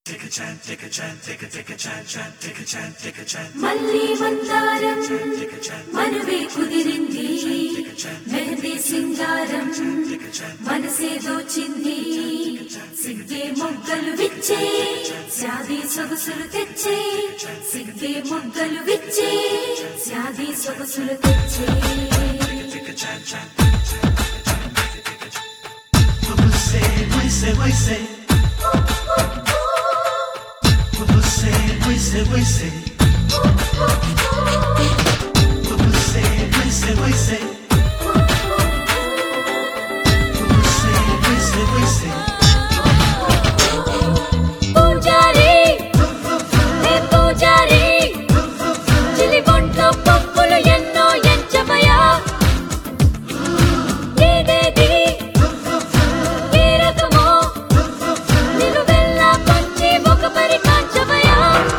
మళ్ళీ మందారం మనవే కుదిరింది మెహందీ సింగారం మనసే దోచింది సిగ్గే మొగ్గలు విచ్చే శాది సొగసులు తెచ్చే సిగ్గే మొగ్గలు విచ్చే శాది సొగసులు తెచ్చే పూజారి హే పూజారి చిలి బొంట్లో పప్పులు ఎన్నో ఎంచమయా ఏదేది ఏ రకమో నిలువెల్లా పంచి ఒక పరి కాంచమయా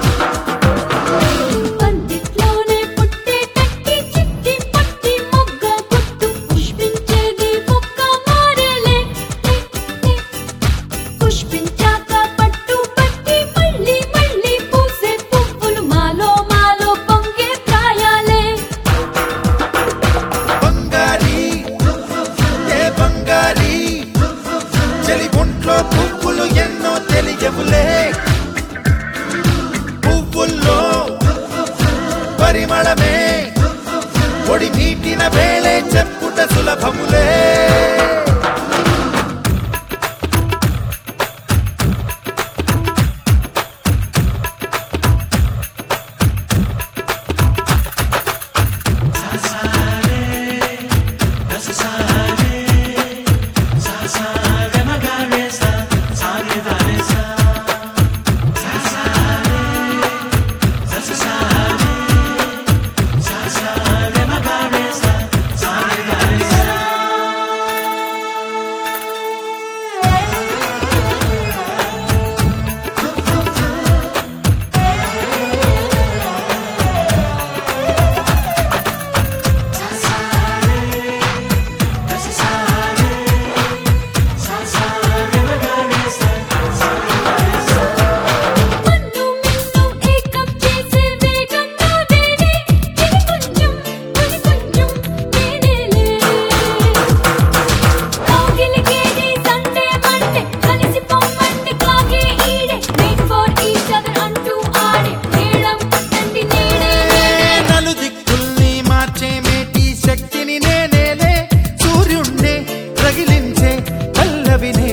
పందిట్లోనే పుట్టే టట్టి చిట్టి పట్టి మొగ్గ గుట్టు పుష్పించేది మొక్క మారేలే పుష్పించాక పట్టు పట్టి మళ్ళీ మళ్ళీ పూసే పువ్వులు మాలో మాలో పొంగే ప్రాయాలే బంగారి ఏ బంగారి చలి ఒంట్లో పువ్వులు ఎన్నో తెలియవులే పువ్వుల్లో పరిమళమే ఒడి మీటిన వేళే చెప్పుట సులభములే మన్ను మిన్ను ఏకం చేసే వేగం నాదేనే ఇది కొంచెం ఇది కొంచెం నేనేలే కాగిలికేది సండే మండే కలిసి పొమ్మంటే కాగే ఈడే వెయిట్ ఫర్ ఈచ్ అదర్ అంటూ ఆడే మేళం కొట్టండి నేడే నేడే నలు దిక్కుల్ని మార్చే మేటి శక్తిని నేనేలే సూర్యుణ్ణే రగిలించే పల్లవినే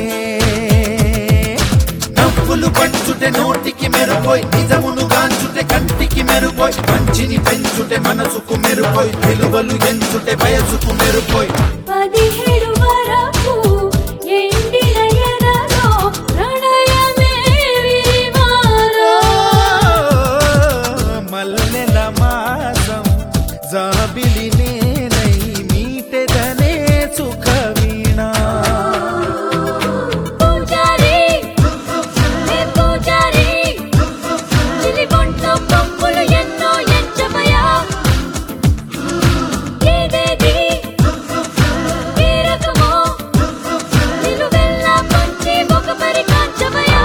నవ్వులు పంచుటే నోటికి మెరుపోయి నిజమును గాంచుటే కంటికి మెరుపోయి మంచిని పెంచుటే మనసుకు మెరుపోయి విలువలు ఎంచుటే వయసుకు మెరుపోయి పదిహేడు వరకు ఎండిన ఎదలో ప్రణయమే విరివారో. మల్లెల మాసం జాబిలి నేనై మీటెదనే సుఖ వీణా పూజారి హే పూజారి చిలి బొంట్లో పప్పులు ఎన్నో ఎంచమయా ఏదేది ఏ రకమో నిలువెల్లా పంచి ఒక పరి కాంచమయా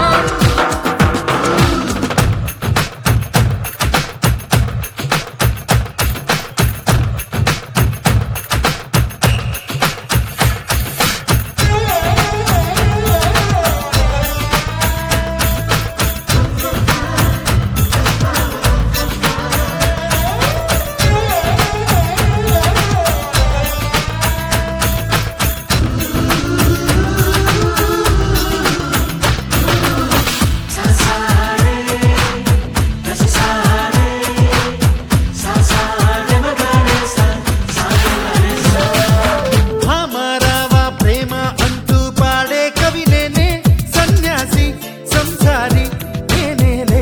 భామరావా ప్రేమ అంటూ పాడే కవి నేనే సన్యాసి సంసారి నేనేలే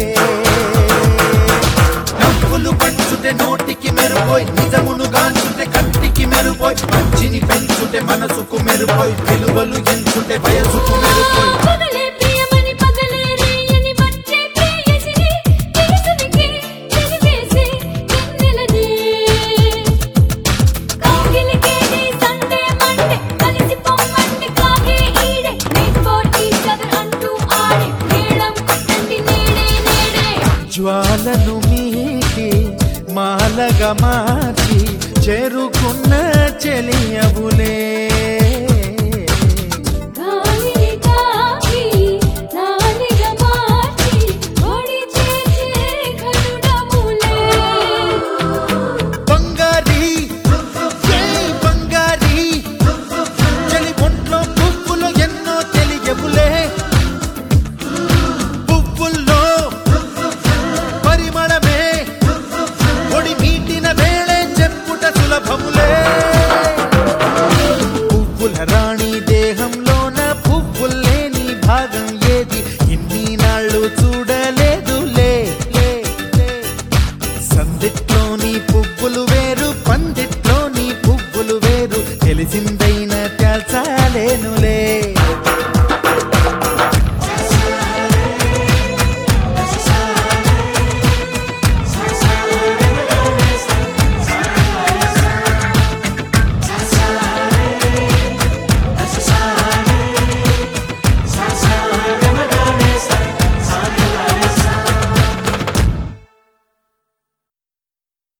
నవ్వులు పంచుటే నోటికి మెరుపోయి నిజమును గాంచుటే కంటికి మెరుపోయి మంచిని పెంచుటే మనసుకు మెరుపోయి విలువలు ఎంచుటే వయసుకు మెరుపోయి పగలే ప్రియమని పగలే రేయని వచ్చే ప్రేయసిని తెలుసునికి తెలివేసి వెన్నెలనే కాగిలికేది సండే మండే కలిసి పొమ్మంటే కాగే ఈడే వెయిట్ ఫర్ ఈచ్ అదర్ అంటూ ఆడే మేళం కొట్టండి జ్వాలను మీకి మాలగా మార్చి చేరుకున్న చెలియవులే